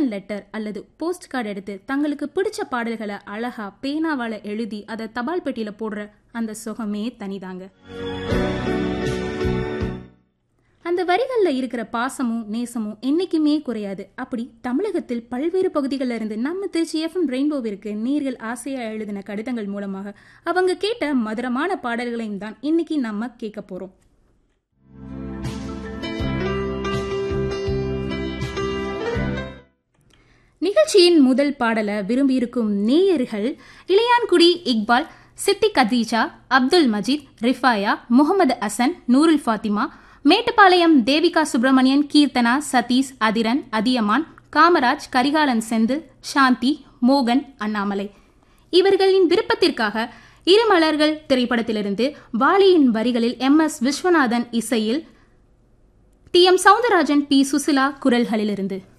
open letter அல்லது postcard எடுத்து தங்களுக்கு பிடிச்ச பாடல்களை அழகா பேனாவால எழுதி அதை தபால் பெட்டியில போடுற அந்த சுகமே தனிதாங்க அந்த வரிகளில் இருக்கிற பாசமும் நேசமும் என்னைக்குமே குறையாது அப்படி தமிழகத்தில் பல்வேறு பகுதிகளில் இருந்து நம்ம திருச்சி எஃப்எம் ரெயின்போவிற்கு நீர்கள் ஆசையா எழுதின கடிதங்கள் மூலமாக அவங்க கேட்ட மதுரமான பாடல்களையும் தான் இன்னைக்கு நம்ம கேட்க போறோம் நிகழ்ச்சியின் முதல் பாடலை விரும்பியிருக்கும் நேயர்கள் இளையான்குடி இக்பால் சித்தி கதீஜா அப்துல் மஜீத் ரிஃபாயா முகமது அசன் நூருல் ஃபாத்திமா மேட்டுப்பாளையம் தேவிகா சுப்பிரமணியன் கீர்த்தனா சதீஷ் அதிரன் அதியமான் காமராஜ் கரிகாலன் செந்தில் சாந்தி மோகன் அண்ணாமலை இவர்களின் விருப்பத்திற்காக இரு மலர்கள் திரைப்படத்திலிருந்து வாலியின் வரிகளில் எம் எஸ் விஸ்வநாதன் இசையில் T M Soundararajan P Susheela குரல்களிலிருந்து